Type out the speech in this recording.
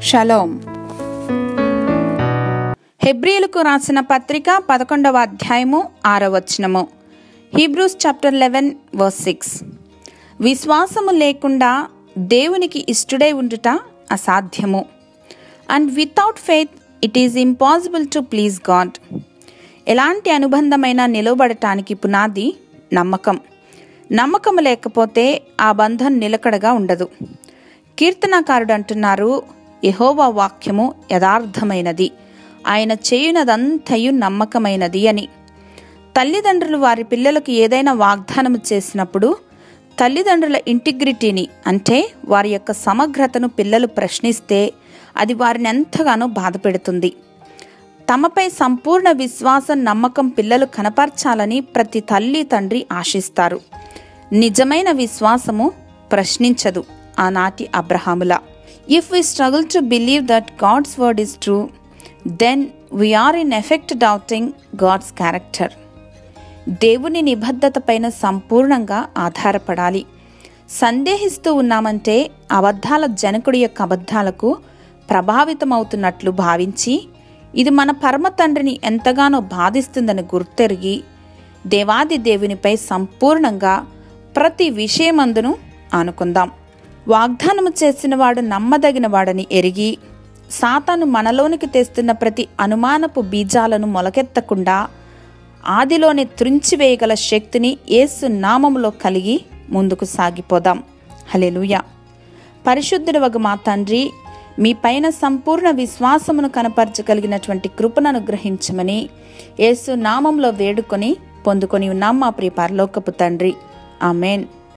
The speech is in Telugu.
షలోం హెబ్రియులకు రాసిన పత్రిక పదకొండవ అధ్యాయము ఆరవ వచనము Hebrews chapter eleven verse six విశ్వాసము లేకుండా దేవునికి ఇష్టడై ఉండుట అసాధ్యము and without faith it is impossible to please God ఎలాంటి అనుబంధమైన నిలవబడటానికి పునాది నమ్మకం నమ్మకం లేకపోతే ఆ బంధం నిలకడగా ఉండదు కీర్తనాకారుడు అంటున్నారు యహోవా వాక్యము యథార్థమైనది ఆయన చేయునదంతయు నమ్మకమైనది అని తల్లిదండ్రులు వారి పిల్లలకు ఏదైనా వాగ్దానం చేసినప్పుడు తల్లిదండ్రుల ఇంటిగ్రిటీని అంటే వారి యొక్క సమగ్రతను పిల్లలు ప్రశ్నిస్తే అది వారిని ఎంతగానో బాధపెడుతుంది తమపై సంపూర్ణ విశ్వాసం నమ్మకం పిల్లలు కనపరచాలని ప్రతి తల్లి తండ్రి ఆశిస్తారు నిజమైన విశ్వాసము ప్రశ్నించదు ఆనాటి అబ్రహాముల if we struggle to believe that God's word is true then we're in effect doubting God's character దేవుని నిబద్ధత పైన సంపూర్ణంగా ఆధారపడాలి సందేహిస్తూ ఉన్నామంటే అబద్ధాల జనకుడి యొక్క అబద్ధాలకు ప్రభావితమవుతున్నట్లు భావించి ఇది మన పరమ తండ్రిని ఎంతగానో బాధిస్తుందని గుర్తెరిగి దేవాది దేవునిపై సంపూర్ణంగా ప్రతి విషయమందును ఆనుకుందాం వాగ్దానము చేసిన వాడు నమ్మదగిన వాడని ఎరిగి సాతాను మనలోనికి తెస్తున్న ప్రతి అనుమానపు బీజాలను మొలకెత్తకుండా ఆదిలోనే త్రుంచివేయగల శక్తిని యేసు నామములో కలిగి ముందుకు సాగిపోదాం హలెలుయ పరిశుద్ధుడు వగు మా తండ్రి మీ పైన సంపూర్ణ విశ్వాసమును కనపరచగలిగినటువంటి కృపను అనుగ్రహించమని యేసు నామంలో వేడుకొని పొందుకొని ఉన్నాం మా ప్రియ పరలోకపు తండ్రి ఆమెన్